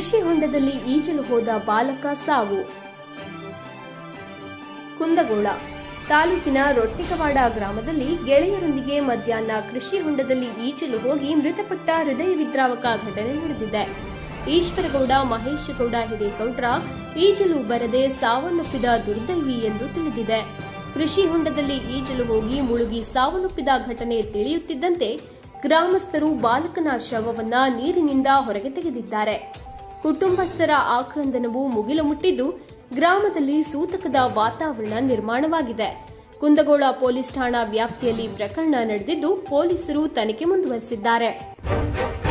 ಕೃಷಿ ಹೊಂಡದಲ್ಲಿ ಈಜಲು ಹೋದ ಬಾಲಕ ಸಾವು ಕುಂದಗೋಳ ತಾಲೂಕಿನ ರೊಟ್ಟಿಕವಾಡ ಗ್ರಾಮದಲ್ಲಿ ಗೆಳೆಯರೊಂದಿಗೆ ಮಧ್ಯಾಹ್ನ ಕೃಷಿ ಹೊಂಡದಲ್ಲಿ ಈಜಲು ಹೋಗಿ ಮೃತಪಟ್ಟ ಹೃದಯ ವಿದ್ರಾವಕ ಘಟನೆ ನಡೆದಿದೆ ಈಶ್ವರಗೌಡ ಮಹೇಶಗೌಡ ಹಿರೇಗೌಡ್ರ ಈಜಲು ಬರದೆ ಸಾವನ್ನಪ್ಪಿದ ದುರ್ದೈವಿ ಎಂದು ತಿಳಿದಿದೆ ಕೃಷಿ ಹೊಂಡದಲ್ಲಿ ಈಜಲು ಹೋಗಿ ಮುಳುಗಿ ಸಾವನ್ನಪ್ಪಿದ ಘಟನೆ ತಿಳಿಯುತ್ತಿದ್ದಂತೆ ಗ್ರಾಮಸ್ಥರು ಬಾಲಕನ ಶವವನ್ನ ನೀರಿನಿಂದ ಹೊರಗೆ ತೆಗೆದಿದ್ದಾರೆ ಕುಟುಂಬಸ್ಥರ ಆಕ್ರಂದನವು ಮುಗಿಲು ಮುಟ್ಟಿದ್ದು ಗ್ರಾಮದಲ್ಲಿ ಸೂತಕದ ವಾತಾವರಣ ನಿರ್ಮಾಣವಾಗಿದೆ ಕುಂದಗೋಳ ಪೊಲೀಸ್ ಠಾಣಾ ವ್ಯಾಪ್ತಿಯಲ್ಲಿ ಪ್ರಕರಣ ನಡೆದಿದ್ದು ಪೊಲೀಸರು ತನಿಖೆ ಮುಂದುವರೆಸಿದ್ದಾರೆ